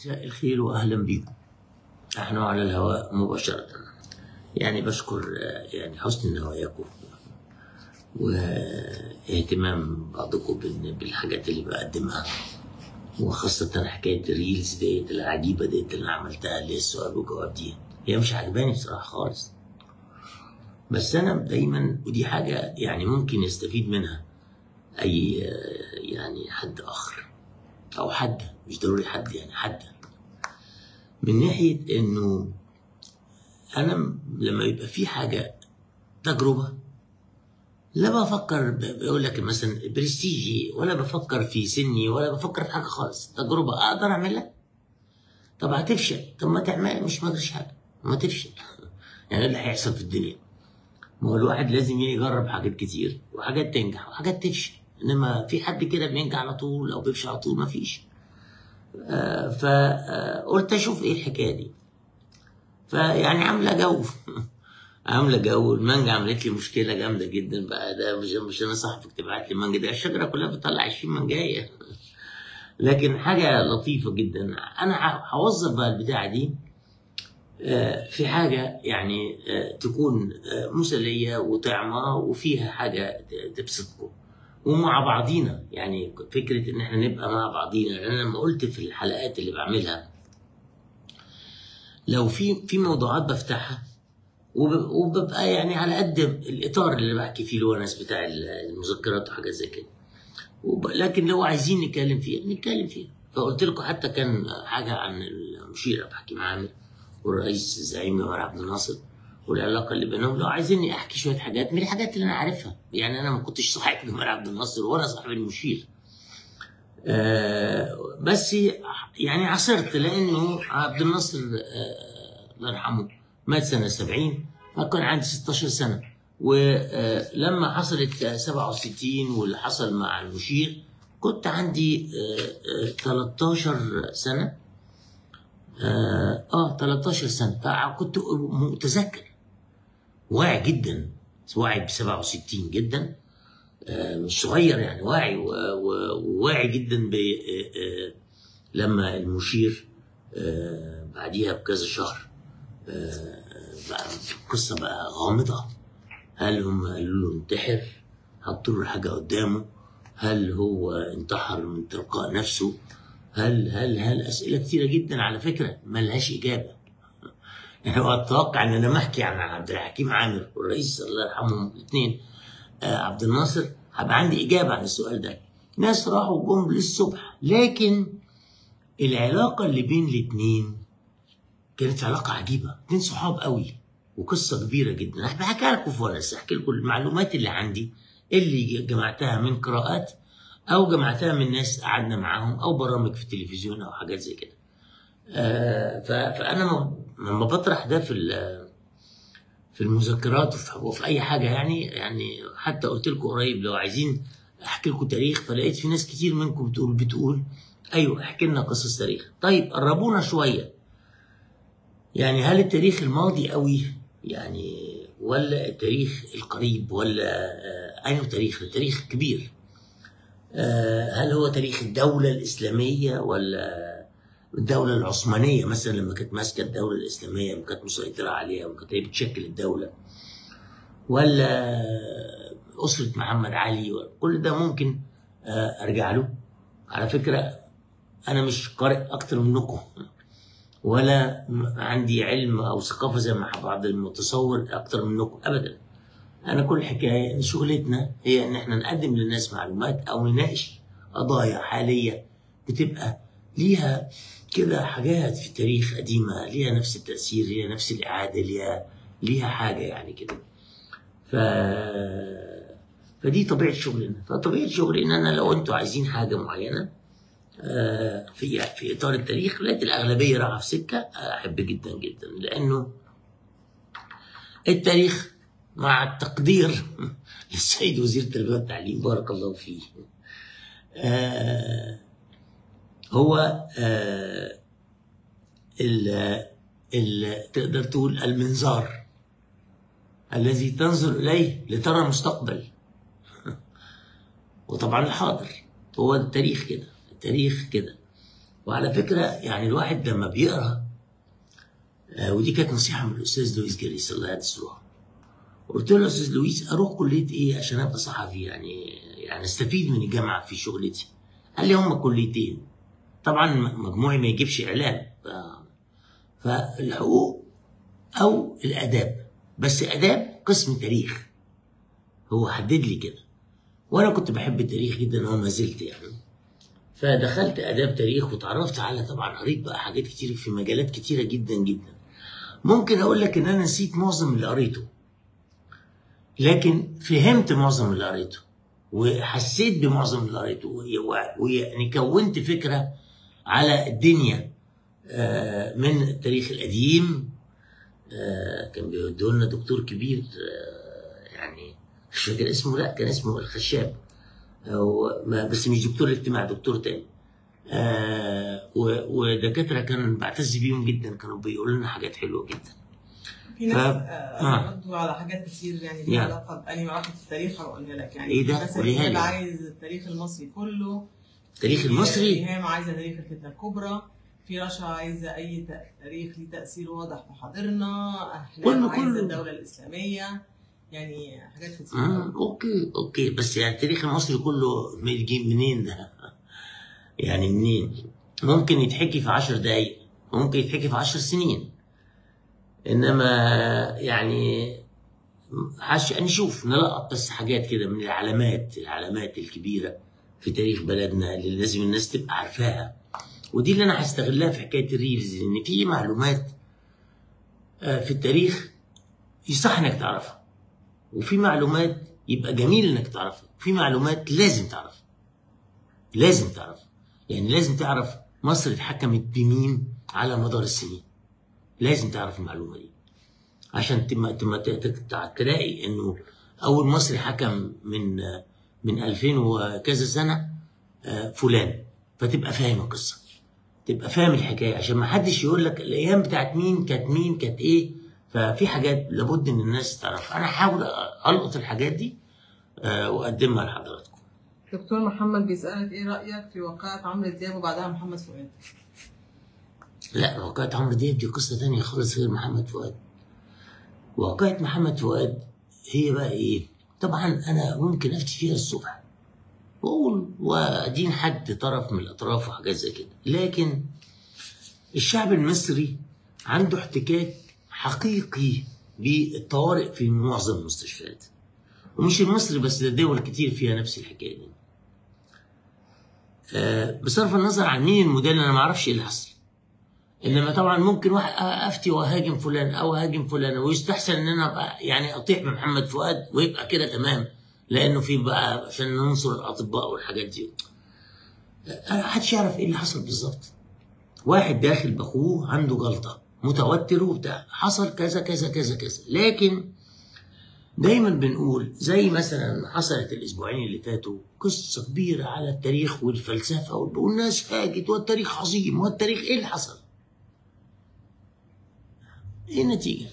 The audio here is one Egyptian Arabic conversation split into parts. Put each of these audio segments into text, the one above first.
مساء الخير واهلا بكم نحن على الهواء مباشرة يعني بشكر آه، يعني حسن نواياكم واهتمام بعضكم بال- بالحاجات اللي بقدمها وخاصة حكاية الريلز ديت العجيبة ديت اللي أنا عملتها اللي هي السؤال والجواب دي هي مش عجباني بصراحة خالص بس أنا دايما ودي حاجة يعني ممكن يستفيد منها أي آه، يعني حد آخر أو حد مش ضروري حد يعني حد من ناحية إنه أنا م- لما يبقى في حاجة تجربة لا بفكر ب- بقول لك مثلا برستيجي ولا بفكر في سني ولا بفكر في حاجة خالص تجربة أقدر أعملها طب هتفشل طب ما تعمل مش ما أدريش حاجة ما تفشل يعني إيه اللي هيحصل في الدنيا ما هو الواحد لازم يجرب حاجات كتير وحاجات تنجح وحاجات تفشل انما في حد كده بينجح على طول او بيفشل على طول ما فيش آه فقلت اشوف ايه الحكايه دي فيعني عامله جو عامله جو المانجا عملت لي مشكله جامده جدا بقى ده مش مش انا صاحبك تبعت لي مانجا ده الشجره كلها بتطلع 20 مانجايه لكن حاجه لطيفه جدا انا ه- هوظف بقى البتاعه دي آه، في حاجة يعني آه، تكون آه، مسلية وطعمة وفيها حاجة ت- تبسطكم ومع بعضينا يعني فكرة إن إحنا نبقى مع بعضينا لأن أنا لما قلت في الحلقات اللي بعملها لو في في موضوعات بفتحها وب- وببقى يعني على قد الإطار اللي بحكي فيه الونس بتاع المذكرات وحاجات زي كده وب... لكن لو عايزين نتكلم فيها نتكلم فيها فقلت لكم حتى كان حاجه عن المشير عبد الحكيم عامر والرئيس الزعيم جمال عبد الناصر والعلاقه اللي بينهم لو عايزيني احكي شويه حاجات من الحاجات اللي انا عارفها يعني انا ما كنتش صاحب جمال عبد الناصر ولا صاحب المشير آه بس يعني عصرت لانه عبد الناصر آه الله يرحمه مات سنه 70 فكان عندي 16 سنه ولما حصلت 67 واللي حصل مع المشير كنت عندي آه، آه، 13 سنه اه آه، 13 سنه فكنت متذكر واعي جدا واعي ب 67 جدا آه، مش صغير يعني واعي و- و- وواعي جدا ب آه، آه، لما المشير آه، بعديها بكذا شهر آه، بقى القصه بقى غامضه هل هم قالوا له انتحر حطوا له حاجه قدامه هل هو انتحر من تلقاء نفسه هل هل هل اسئله كتيره جدا على فكره ملهاش اجابه يعني هو اتوقع ان انا ما احكي عن عبد الحكيم عامر والرئيس الله يرحمهم الاثنين آه عبد الناصر هبقى عندي اجابه عن السؤال ده ناس راحوا جم للصبح لكن العلاقه اللي بين الاثنين كانت علاقه عجيبه اتنين صحاب قوي وقصه كبيره جدا انا بحكي لكم في ونس احكي لكم المعلومات اللي عندي اللي جمعتها من قراءات او جمعتها من ناس قعدنا معاهم او برامج في التلفزيون او حاجات زي كده آه، ف- فانا م- لما بطرح ده في ال- في المذكرات وفي, وفي اي حاجه يعني يعني حتى قلت لكم قريب لو عايزين احكي لكم تاريخ فلقيت في ناس كتير منكم بتقول بتقول ايوه احكي لنا قصص تاريخ طيب قربونا شويه يعني هل التاريخ الماضي قوي يعني ولا التاريخ القريب ولا آه، أي تاريخ التاريخ كبير آه، هل هو تاريخ الدولة الإسلامية ولا الدولة العثمانية مثلا لما كانت ماسكة الدولة الإسلامية وكانت مسيطرة عليها وكانت هي بتشكل الدولة ولا أسرة محمد علي كل ده ممكن آه، أرجع له على فكرة أنا مش قارئ أكتر منكم ولا م- عندي علم او ثقافه زي ما بعض المتصور اكتر منكم ابدا انا كل حكايه ان شغلتنا هي ان احنا نقدم للناس معلومات او نناقش قضايا حاليه بتبقى ليها كده حاجات في التاريخ قديمه ليها نفس التاثير ليها نفس الاعاده ليها ليها حاجه يعني كده ف فدي طبيعه شغلنا فطبيعه شغلي ان انا لو انتوا عايزين حاجه معينه آه، في في اطار التاريخ لقيت الاغلبيه رايحه في سكه احب جدا جدا لانه التاريخ مع التقدير للسيد وزير التربيه والتعليم بارك الله فيه آه، هو آه، ال ال تقدر تقول المنظار الذي تنظر اليه لترى المستقبل وطبعا الحاضر هو التاريخ كده التاريخ كده وعلى فكره يعني الواحد لما بيقرا آه، ودي كانت نصيحه من الاستاذ لويس جريس الله يهدي روحه قلت له يا استاذ لويس اروح كليه ايه عشان ابقى صحفي يعني يعني استفيد من الجامعه في شغلتي قال لي هم كليتين طبعا مجموعي ما يجيبش اعلام ف- فالحقوق او الاداب بس اداب قسم تاريخ هو حدد لي كده وانا كنت بحب التاريخ جدا وما زلت يعني فدخلت اداب تاريخ وتعرفت على طبعا قريت بقى حاجات كتير في مجالات كتيره جدا جدا ممكن اقول لك ان انا نسيت معظم اللي قريته لكن فهمت معظم اللي قريته وحسيت بمعظم اللي قريته و- ويعني كونت فكره على الدنيا آه، من التاريخ القديم آه، كان بيودوا لنا دكتور كبير آه، يعني مش فاكر اسمه لا كان اسمه الخشاب أو ما- بس مش دكتور الاجتماع دكتور تاني آه، و- ودكاتره كان بعتز بيهم جدا كانوا بيقولوا لنا حاجات حلوه جدا في ناس ف- آه. آه. ردوا على حاجات كتير يعني يعني. ليها علاقه بأني علاقه التاريخ هقولها لك يعني إيه ده؟ بس قوليها لي. اللي عايز التاريخ المصري كله التاريخ في المصري ايهام عايزه تاريخ الفتنه الكبرى في رشا عايزه اي ت- تاريخ ليه تاثير واضح في حاضرنا احلام كله- عايزه كله. الدوله الاسلاميه يعني حاجات كتير آه اوكي اوكي بس يعني التاريخ المصري كله بيجي منين ده؟ يعني منين؟ ممكن يتحكي في عشر دقايق ممكن يتحكي في عشر سنين انما يعني عش... نشوف نلقط بس حاجات كده من العلامات العلامات الكبيره في تاريخ بلدنا اللي لازم الناس تبقى عارفاها ودي اللي انا هستغلها في حكايه الريلز ان في معلومات آه، في التاريخ يصح انك تعرفها وفي معلومات يبقى جميل انك تعرفها في معلومات لازم تعرفها لازم تعرفها يعني لازم تعرف مصر اتحكمت بمين على مدار السنين لازم تعرف المعلومه دي عشان تم تم ت- ت- تلاقي انه اول مصري حكم من من 2000 وكذا سنه آه، فلان فتبقى فاهم القصه تبقى فاهم الحكايه عشان ما حدش يقول لك الايام بتاعت مين كانت مين كانت ايه ففي حاجات لابد ان الناس تعرفها انا هحاول القط الحاجات دي آه، واقدمها لحضراتكم دكتور محمد بيسالك ايه رايك في واقعه عمرو دياب وبعدها محمد فؤاد لا واقعة عمرو دياب دي قصة تانية خالص غير محمد فؤاد واقعة محمد فؤاد هي بقى ايه طبعا انا ممكن افتي فيها الصبح واقول وادين حد طرف من الاطراف وحاجات زي كده لكن الشعب المصري عنده احتكاك حقيقي بالطوارئ في معظم المستشفيات ومش المصري بس ده دول كتير فيها نفس الحكايه دي آه، بصرف النظر عن مين المدير انا ما اعرفش ايه اللي حصل انما طبعا ممكن واحد افتي واهاجم فلان او اهاجم فلان ويستحسن ان انا ابقى يعني اطيح بمحمد فؤاد ويبقى كده تمام لانه في بقى عشان ننصر الاطباء والحاجات دي أنا محدش يعرف ايه اللي حصل بالظبط واحد داخل باخوه عنده جلطه متوتر وبتاع حصل كذا كذا كذا كذا لكن دايما بنقول زي مثلا حصلت الاسبوعين اللي فاتوا قصه كبيره على التاريخ والفلسفه والناس هاجت والتاريخ عظيم والتاريخ ايه اللي حصل؟ ايه النتيجه؟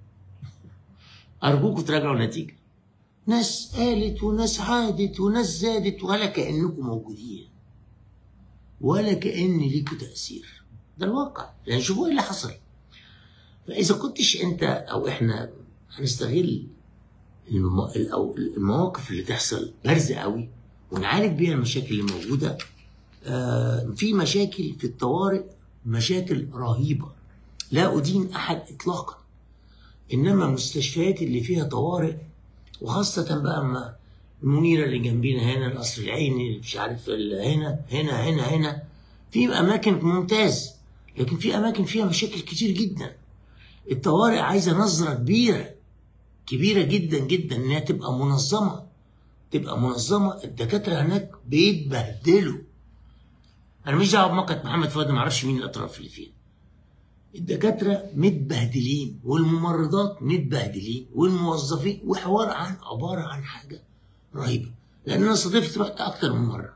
ارجوكم تراجعوا النتيجه ناس قالت وناس عادت وناس زادت ولا كانكم موجودين ولا كان ليكوا تاثير ده الواقع يعني شوفوا ايه اللي حصل فاذا كنتش انت او احنا هنستغل الم- الأو- المواقف اللي تحصل بارزه قوي ونعالج بيها المشاكل اللي موجوده آه، في مشاكل في الطوارئ مشاكل رهيبه لا ادين احد اطلاقا انما المستشفيات اللي فيها طوارئ وخاصه بقى اما المنيره اللي جنبينا هنا القصر العيني اللي مش عارف ال- هنا هنا هنا هنا في اماكن ممتاز لكن في اماكن فيها مشاكل كتير جدا الطوارئ عايزه نظره كبيره كبيره جدا جدا انها تبقى منظمه تبقى منظمه الدكاتره هناك بيتبهدلوا انا مش دعوه بموقع محمد فؤاد ما اعرفش مين الاطراف اللي فيها الدكاتره متبهدلين والممرضات متبهدلين والموظفين وحوار عن عباره عن حاجه رهيبه لان انا صادفت رحت اكتر من مره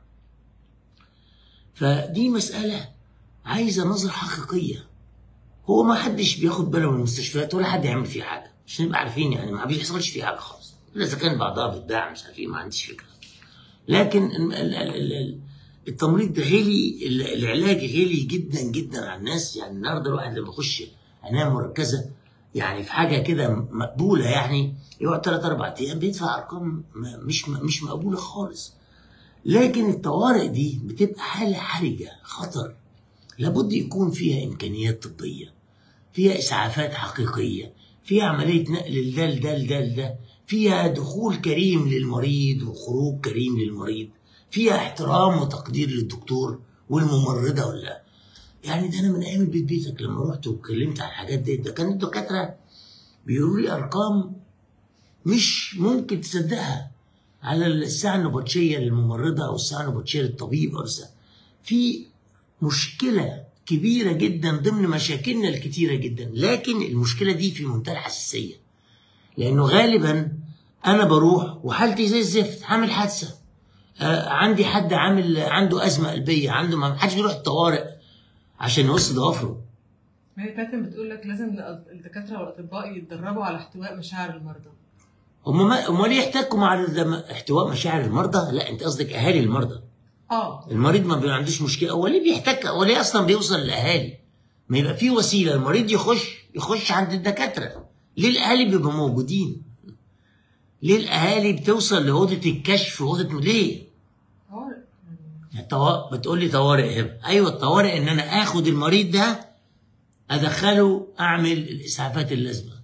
فدي مساله عايزه نظره حقيقيه هو ما حدش بياخد باله من المستشفيات ولا حد يعمل فيها حاجه عشان نبقى عارفين يعني ما بيحصلش فيه حاجه خالص الا اذا كان بعضها بتباع مش عارف ايه ما عنديش فكره لكن ال ال ال ال التمريض غالي ال- العلاج غالي جدا جدا على الناس يعني النهارده الواحد لما يخش عنايه مركزه يعني في حاجه كده مقبوله يعني يقعد ثلاث اربع ايام بيدفع ارقام ما- مش مش مقبوله خالص لكن الطوارئ دي بتبقى حاله حرجه خطر لابد يكون فيها امكانيات طبيه فيها اسعافات حقيقيه فيها عمليه نقل لده لده لده لده فيها دخول كريم للمريض وخروج كريم للمريض فيها احترام وتقدير للدكتور والممرضه ولا يعني ده انا من ايام البيت بيتك لما رحت واتكلمت على الحاجات دي ده كان الدكاتره بيقولوا لي ارقام مش ممكن تصدقها على الساعه النبطشيه للممرضه او الساعه النبطشيه للطبيب او الساعة. في مشكله كبيره جدا ضمن مشاكلنا الكتيره جدا لكن المشكله دي في منتهى الحساسيه لانه غالبا انا بروح وحالتي زي الزفت هعمل حادثه آه عندي حد عامل عنده ازمه قلبيه عنده ما حدش بيروح الطوارئ عشان يوصل ضوافره ما هي فاتن بتقول لك لازم الدكاتره والاطباء يتدربوا على احتواء مشاعر المرضى هم ما هم ليه يحتكوا مع الدم- احتواء مشاعر المرضى؟ لا انت قصدك اهالي المرضى. اه المريض ما بي- عندوش مشكله هو ليه بيحتك هو ليه اصلا بيوصل للاهالي؟ ما يبقى في وسيله المريض يخش يخش عند الدكاتره. ليه الاهالي بيبقوا موجودين؟ ليه الاهالي بتوصل لاوضه الكشف واوضه ليه؟ طوارئ يعني الطوارئ بتقول لي طوارئ هبه ايوه الطوارئ ان انا اخد المريض ده ادخله اعمل الاسعافات اللازمه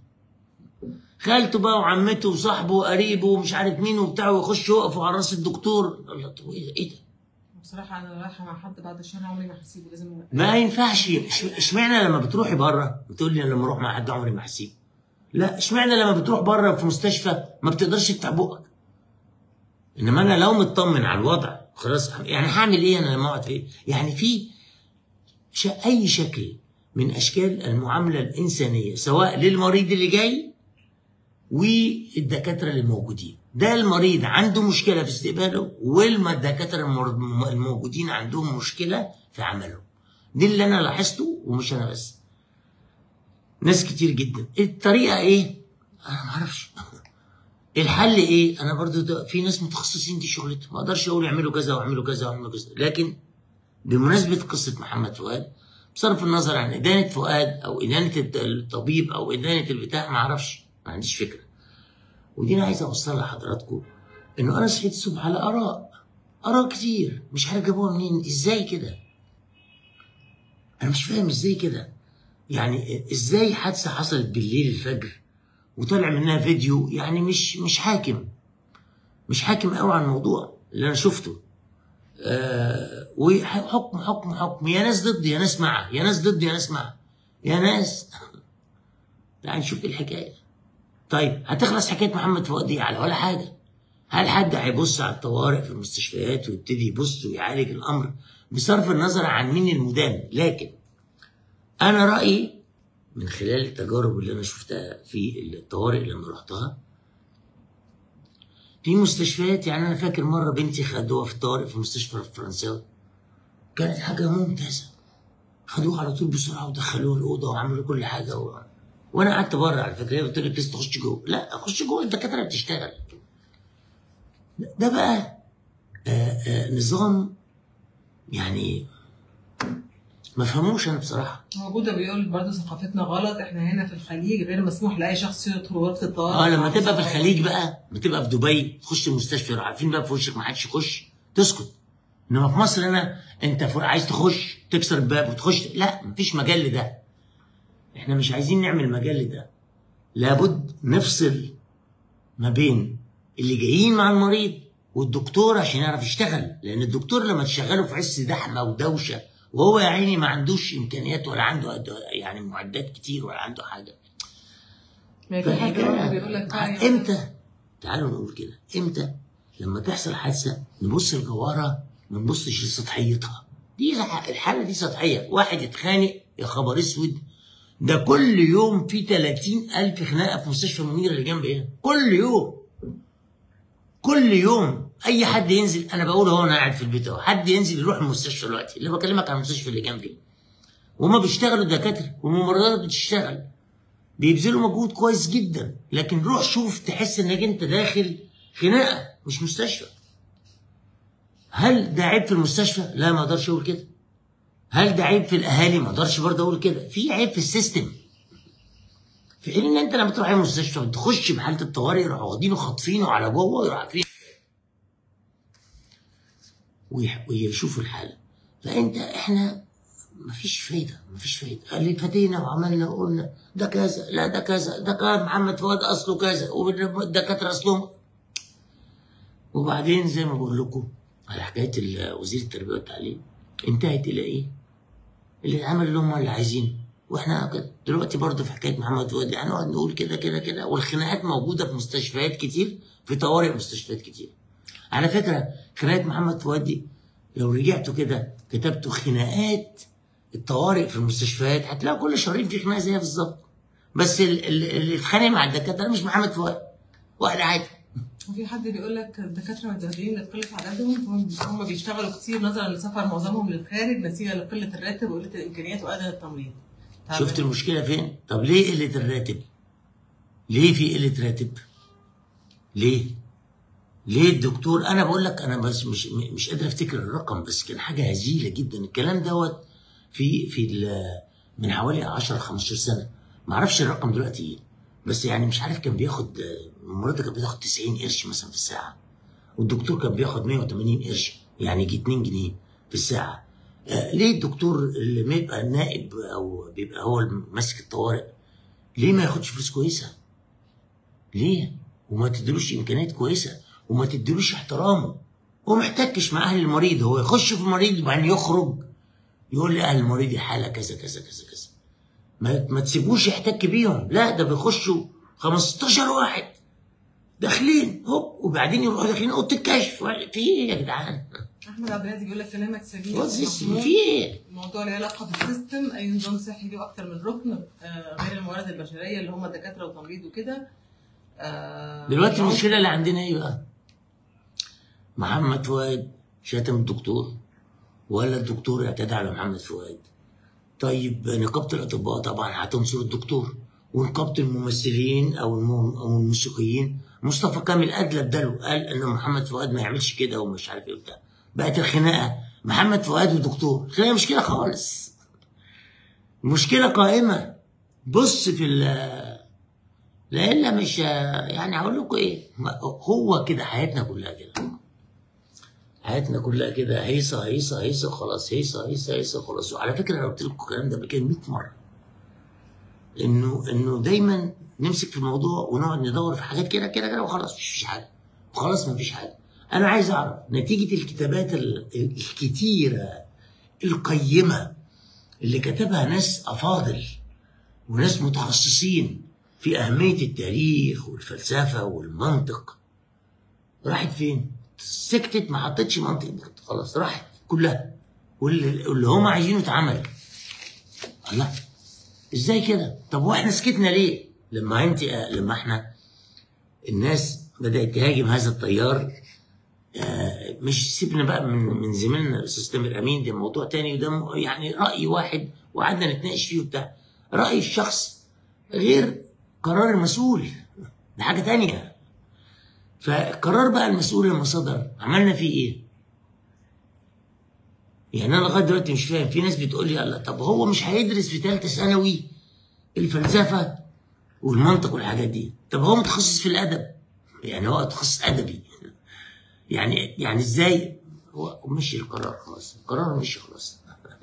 خالته بقى وعمته وصاحبه وقريبه ومش عارف مين وبتاع ويخشوا يقفوا على راس الدكتور الله طب ايه ده ايه ده بصراحه انا رايحه مع حد بعد الشهر عمري ما هسيبه لازم ما ينفعش إش- اشمعنى لما بتروحي بره بتقول لي أنا لما اروح مع حد عمري ما هسيبه لا اشمعنى لما بتروح بره في مستشفى ما بتقدرش تفتح بقك انما انا لو مطمن على الوضع خلاص يعني هعمل ايه انا لما اقعد في يعني في ش- اي شكل من اشكال المعامله الانسانيه سواء للمريض اللي جاي والدكاتره اللي موجودين ده المريض عنده مشكله في استقباله والدكاتره المر- الموجودين عندهم مشكله في عملهم دي اللي انا لاحظته ومش انا بس ناس كتير جدا الطريقه ايه انا ما اعرفش الحل ايه انا برضو ده في ناس متخصصين دي شغلتهم ما اقدرش اقول يعملوا كذا واعملوا كذا واعملوا كذا لكن بمناسبه قصه محمد فؤاد بصرف النظر عن ادانه فؤاد او ادانه الت- الطبيب او ادانه البتاع ما اعرفش ما عنديش فكره ودي انا عايز اوصلها لحضراتكم انه انا صحيت الصبح على اراء اراء كتير مش عارف جابوها منين ازاي كده انا مش فاهم ازاي كده يعني ازاي حادثه حصلت بالليل الفجر وطلع منها فيديو يعني مش مش حاكم مش حاكم قوي على الموضوع اللي انا شفته آه وحكم حكم حكم يا ناس ضد يا ناس مع يا ناس ضد يا ناس مع يا ناس تعال نشوف ايه الحكايه طيب هتخلص حكايه محمد فؤاد دي على ولا حاجه هل حد هيبص على الطوارئ في المستشفيات ويبتدي يبص ويعالج الامر بصرف النظر عن مين المدان لكن انا رايي من خلال التجارب اللي انا شفتها في الطوارئ لما رحتها في مستشفيات يعني انا فاكر مره بنتي خدوها في الطوارئ في مستشفى الفرنساوي كانت حاجه ممتازه خدوها على طول بسرعه ودخلوها الاوضه وعملوا كل حاجه و... وانا قعدت بره على فكره هي قلت لك لسه تخش جوه لا اخش جوه الدكاتره بتشتغل ده بقى آآ آآ نظام يعني ما فهموش انا بصراحه هو بودا بيقول برضه ثقافتنا غلط احنا هنا في الخليج غير مسموح لاي شخص يدخل غرفه الطوارئ اه لما تبقى في الخليج بقى بتبقى في دبي تخش المستشفى يروحوا عارفين بقى في وشك ما حدش يخش تسكت انما في مصر هنا انت ف- عايز تخش تكسر الباب وتخش لا مفيش مجال لده احنا مش عايزين نعمل مجال لده لابد نفصل ما بين اللي جايين مع المريض والدكتور عشان يعرف يشتغل لان الدكتور لما تشغله في عز زحمه ودوشه وهو يا عيني ما عندوش امكانيات ولا عنده أد- يعني معدات كتير ولا عنده حاجه ما في حاجه برضه بيقول لك بقى يعني- امتى تعالوا نقول كده امتى لما تحصل حادثه نبص لجوارها ما نبصش لسطحيتها دي الح- الحاله دي سطحيه واحد يتخانق يا خبر اسود ده كل يوم في 30 ألف خناقة في مستشفى منير اللي جنب هنا كل يوم كل يوم أي حد ينزل أنا بقول أهو أنا قاعد في البيت أهو حد ينزل يروح المستشفى دلوقتي اللي بكلمك عن المستشفى اللي جنبي وهما بيشتغلوا دكاترة والممرضات بتشتغل بيبذلوا مجهود كويس جدا لكن روح شوف تحس انك انت داخل خناقه مش مستشفى هل ده عيب في المستشفى؟ لا ما اقدرش اقول كده. هل ده عيب في الاهالي؟ ما اقدرش برضه اقول كده. في عيب في السيستم. في حين ان انت لما تروح المستشفى بتخش بحاله الطوارئ يروحوا واخدينه خاطفينه على جوه يروحوا فيه ويح- ويشوفوا الحاله. فانت احنا مفيش فايده مفيش فايده اللي فاتينا وعملنا وقلنا ده كذا لا ده كذا ده كان محمد فؤاد اصله كذا والدكاتره اصلهم وبعدين زي ما بقول لكم على حكايه ال- وزير التربيه والتعليم انتهت الى ايه؟ اللي عمل اللي هم اللي عايزينه واحنا كده دلوقتي برضه في حكايه محمد فؤاد هنقعد نقول كده كده كده والخناقات موجوده في مستشفيات كتير في طوارئ مستشفيات كتير. على فكره خناقه محمد فؤاد دي لو رجعتوا كده كتبتوا خناقات الطوارئ في المستشفيات هتلاقوا كل شهرين في خناقه زيها بالظبط. بس ال- ال- اللي اتخانق مع الدكاتره مش محمد فؤاد واحد عادي وفي حد بيقول لك الدكاتره متبهدلين لقله عددهم هم- هم بيشتغلوا كتير نظرا لسفر معظمهم للخارج نتيجه لقله الراتب وقله الامكانيات وعدم التمريض. طب شفت المشكله فين؟ طب ليه قله الراتب؟ ليه في قله راتب؟ ليه؟ ليه الدكتور انا بقول لك انا بس مش مش قادر افتكر الرقم بس كان حاجه هزيله جدا الكلام دوت في في ال- من حوالي 10 15 سنه ما اعرفش الرقم دلوقتي ايه بس يعني مش عارف كان بياخد الممرضه كانت بتاخد 90 قرش مثلا في الساعه والدكتور كان بياخد 180 قرش يعني يجي 2 جنيه في الساعه آه، ليه الدكتور اللي ما يبقى نائب او بيبقى هو اللي ماسك الطوارئ ليه ما ياخدش فلوس كويسه؟ ليه؟ وما تديلوش امكانيات كويسه وما تديلوش احترامه هو ما يحتكش مع اهل المريض هو يخش في المريض وبعدين يخرج يقول لاهل المريض الحاله كذا كذا كذا كذا ما, ما تسيبوش يحتك بيهم لا ده بيخشوا 15 واحد داخلين هوب وبعدين يروحوا داخلين اوضه الكشف في ايه يا جدعان؟ احمد عبد العزيز بيقول لك كلامك سليم What's this? محمود. في ايه؟ الموضوع له علاقه بالسيستم اي نظام صحي له اكتر من ركن آه، غير الموارد البشريه اللي هم الدكاتره والتمريض وكده آه، دلوقتي المشكله اللي عندنا ايه بقى؟ محمد فؤاد شتم الدكتور ولا الدكتور اعتدى على محمد فؤاد طيب نقابه الاطباء طبعا هتنصر الدكتور ونقابه الممثلين او الم- او الموسيقيين مصطفى كامل ادلى بداله قال ان محمد فؤاد ما يعملش كده ومش عارف ايه وبتاع بقت الخناقه محمد فؤاد ودكتور الخناقه مش كده خالص المشكله قائمه بص في ال لإلا مش يعني هقول لكم ايه ما- هو كده حياتنا كلها كده حياتنا كلها كده هيصه هيصه هيصه خلاص هيصه هيصه هيصه خلاص وعلى فكره انا قلت لكم الكلام ده قبل كده 100 مره انه انه دايما نمسك في الموضوع ونقعد ندور في حاجات كده كده كده وخلاص مش فيش حاجه وخلاص ما فيش حاجه انا عايز اعرف نتيجه الكتابات ال- الكتيره القيمه اللي كتبها ناس افاضل وناس متخصصين في أهمية التاريخ والفلسفة والمنطق راحت فين؟ سكتت ما حطتش منطق برضه خلاص راحت كلها واللي واللي هم عايزينه اتعمل الله ازاي كده؟ طب واحنا سكتنا ليه؟ لما انت لما احنا الناس بدأت تهاجم هذا التيار آه، مش سيبنا بقى من من زميلنا الاستاذ تامر امين ده موضوع تاني وده م- يعني راي واحد وقعدنا نتناقش فيه وبتاع راي الشخص غير قرار المسؤول ده حاجه تانية فالقرار بقى المسؤول لما صدر عملنا فيه ايه؟ يعني انا لغايه دلوقتي مش فاهم في ناس بتقول لي الله طب هو مش هيدرس في ثالثه ثانوي الفلسفه والمنطق والحاجات دي طب هو متخصص في الادب يعني هو تخصص ادبي يعني يعني ازاي هو مشي القرار خلاص القرار مشي خلاص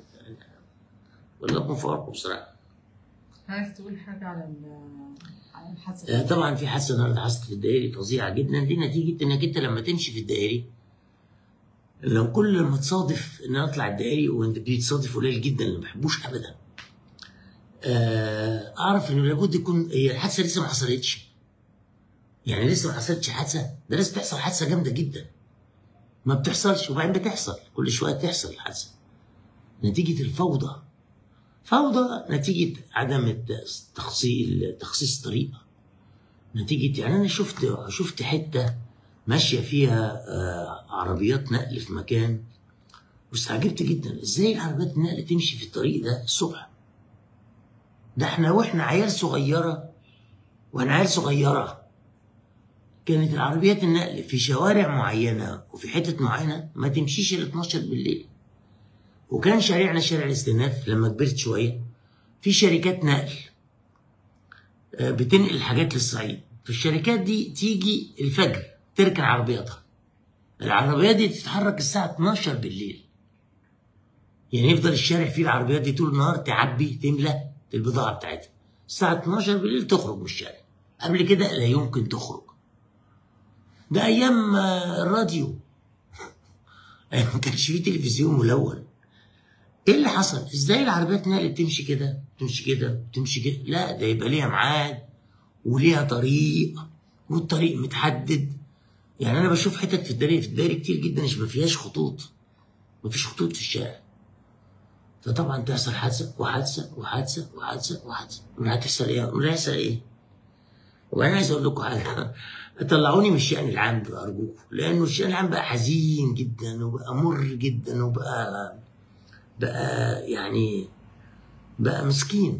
والله مفارقه بصراحه عايز تقول حاجه على ال- على آه، الحادثه طبعا في حادثه النهارده حصلت في الدائري فظيعه جدا دي نتيجه انك انت لما تمشي في الدائري لو كل ما تصادف ان أنا اطلع الدائري وانت بيتصادف قليل جدا اللي ما بحبوش ابدا آه، اعرف انه لابد يكون هي الحادثه لسه ما حصلتش يعني لسه ما حصلتش حادثه ده لسه بتحصل حادثه جامده جدا ما بتحصلش وبعدين بتحصل كل شويه تحصل الحادثه نتيجه الفوضى فوضى نتيجه عدم التخصيص تخصيص طريقه نتيجه يعني انا شفت شفت حته ماشيه فيها آه، عربيات نقل في مكان واستعجبت جدا ازاي عربيات النقل تمشي في الطريق ده الصبح ده احنا واحنا عيال صغيره وانا عيال صغيره كانت العربيات النقل في شوارع معينه وفي حتت معينه ما تمشيش الا 12 بالليل وكان شارعنا شارع الاستئناف لما كبرت شويه في شركات نقل آه، بتنقل الحاجات للصعيد فالشركات دي تيجي الفجر تركن عربياتها العربيات دي تتحرك الساعة 12 بالليل يعني يفضل الشارع فيه العربيات دي طول النهار تعبي تملى البضاعة بتاعتها الساعة 12 بالليل تخرج من الشارع قبل كده لا يمكن تخرج ده أيام آه، الراديو ما كانش فيه تلفزيون ملون ايه اللي حصل؟ ازاي العربيات نقل تمشي كده تمشي كده تمشي كده؟ لا ده يبقى ليها ميعاد وليها طريق والطريق متحدد يعني انا بشوف حتت في الدائري في الدائري كتير جدا مش ما فيهاش خطوط ما فيش خطوط في الشارع فطبعا تحصل حادثه وحادثه وحادثه وحادثه وحادثه هتحصل ايه؟ ولا هيحصل ايه؟ وانا عايز اقول لكم حاجه طلعوني من الشأن العام بقى ارجوكم لانه الشأن العام بقى حزين جدا وبقى مر جدا وبقى بقى يعني بقى مسكين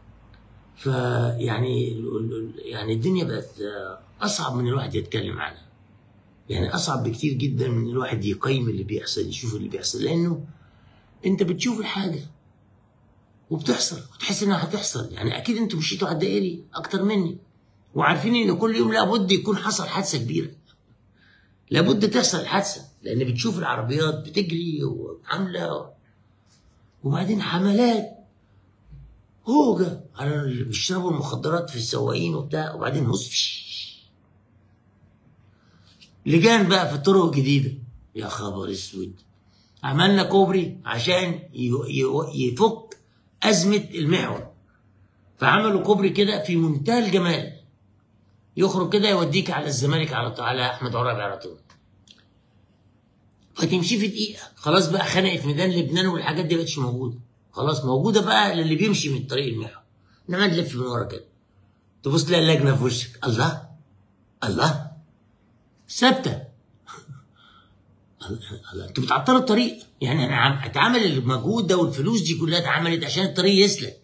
فيعني ال- ال- يعني الدنيا بقت اصعب من الواحد يتكلم عنها يعني اصعب بكتير جدا من الواحد يقيم اللي بيحصل يشوف اللي بيحصل لانه انت بتشوف الحاجه وبتحصل وتحس انها هتحصل يعني اكيد انتوا مشيتوا على الدائري اكتر مني وعارفين ان كل يوم لابد يكون حصل حادثه كبيره لابد تحصل الحادثه لان بتشوف العربيات بتجري وعامله وبعدين حملات هوجة على اللي بيشربوا المخدرات في السواقين وبتاع وبعدين هص لجان بقى في الطرق الجديدة يا خبر اسود عملنا كوبري عشان ي- ي- يفك أزمة المحور فعملوا كوبري كده في منتهى الجمال يخرج كده يوديك على الزمالك على طول على أحمد عرابي على طول فتمشي في دقيقة خلاص بقى خنقت ميدان لبنان والحاجات دي مبقتش موجودة خلاص موجودة بقى للي بيمشي من طريق المحور انما نلف من ورا كده تبص تلاقي اللجنة في وشك الله الله ثابتة الله انتوا بتعطلوا الطريق يعني انا عم اتعمل المجهود ده والفلوس دي كلها اتعملت عشان الطريق يسلك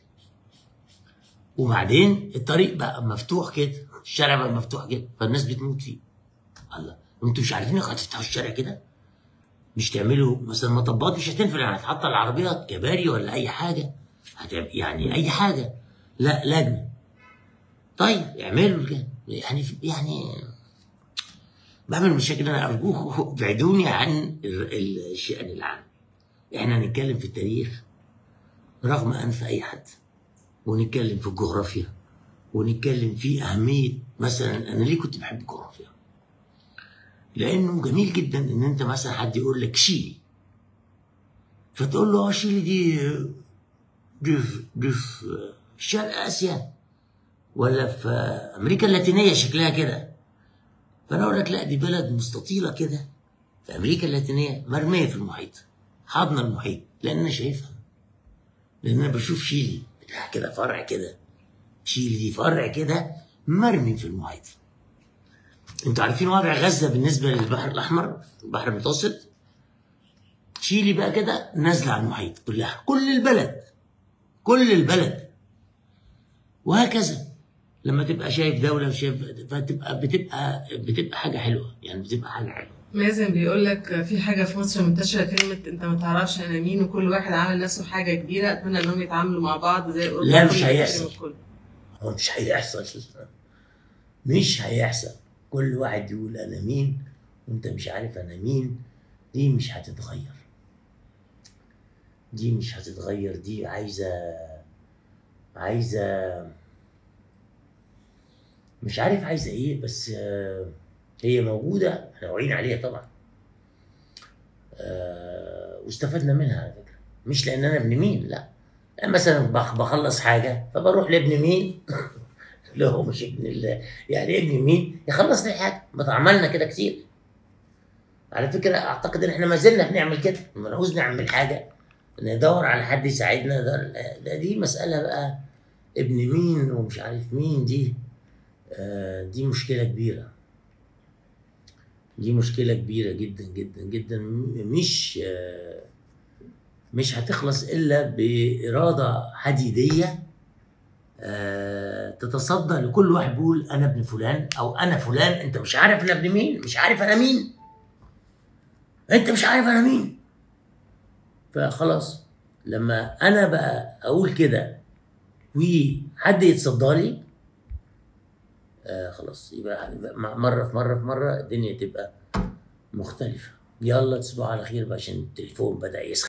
وبعدين الطريق بقى مفتوح كده الشارع بقى مفتوح كده فالناس بتموت فيه الله انتوا مش عارفين انكم هتفتحوا الشارع كده مش تعملوا مثلا مطبات مش هتنفع يعني هتحط العربيات كباري ولا اي حاجه هتعمل يعني اي حاجه لا لجنه طيب اعملوا كده يعني يعني بعمل مشاكل انا ارجوكم ابعدوني عن ال- ال- الشأن العام احنا هنتكلم في التاريخ رغم انف اي حد ونتكلم في الجغرافيا ونتكلم في اهميه مثلا انا ليه كنت بحب الجغرافيا لانه جميل جدا ان انت مثلا حد يقول لك شيلي فتقول له اه شيلي دي دي في دي في شرق اسيا ولا في امريكا اللاتينيه شكلها كده فانا اقول لك لا دي بلد مستطيله كده في امريكا اللاتينيه مرميه في المحيط حاضنه المحيط لان انا شايفها لان انا بشوف شيلي بتاع كده فرع كده شيلي دي فرع كده مرمي في المحيط انتوا عارفين وضع غزه بالنسبه للبحر الاحمر البحر المتوسط تشيلي بقى كده نازله على المحيط كلها كل البلد كل البلد وهكذا لما تبقى شايف دوله وشايف فتبقى بتبقى بتبقى حاجه حلوه يعني بتبقى حاجه حلوه مازن بيقول لك في حاجه في مصر منتشره كلمه انت ما تعرفش انا مين وكل واحد عامل نفسه حاجه كبيره اتمنى انهم يتعاملوا مع بعض زي اوروبا لا، مش كل هيحصل. الكل. هو مش هيحصل مش هيحصل كل واحد يقول انا مين وانت مش عارف انا مين دي مش هتتغير دي مش هتتغير دي عايزه عايزه مش عارف عايزه ايه بس آه، هي موجوده احنا واعيين عليها طبعا آه، واستفدنا منها على فكره مش لان انا ابن مين لا يعني مثلا بخ- بخلص حاجه فبروح لابن مين اللي هو مش ابن ال يعني ابن مين يخلص لي حاجه ما عملنا كده كتير على فكره اعتقد ان احنا ما زلنا بنعمل كده لما نعوز نعمل حاجه ندور على حد يساعدنا ده, ده دي مساله بقى ابن مين ومش عارف مين دي آه دي مشكله كبيره دي مشكله كبيره جدا جدا جدا م- مش آه مش هتخلص الا باراده حديديه آه تتصدى لكل واحد بيقول انا ابن فلان او انا فلان انت مش عارف انا ابن مين مش عارف انا مين انت مش عارف انا مين فخلاص لما انا بقى اقول كده وحد يتصدى لي آه خلاص يبقى يبقى مره في مره في مره الدنيا تبقى مختلفه يلا تصبحوا على خير بقى عشان التليفون بدا يسخن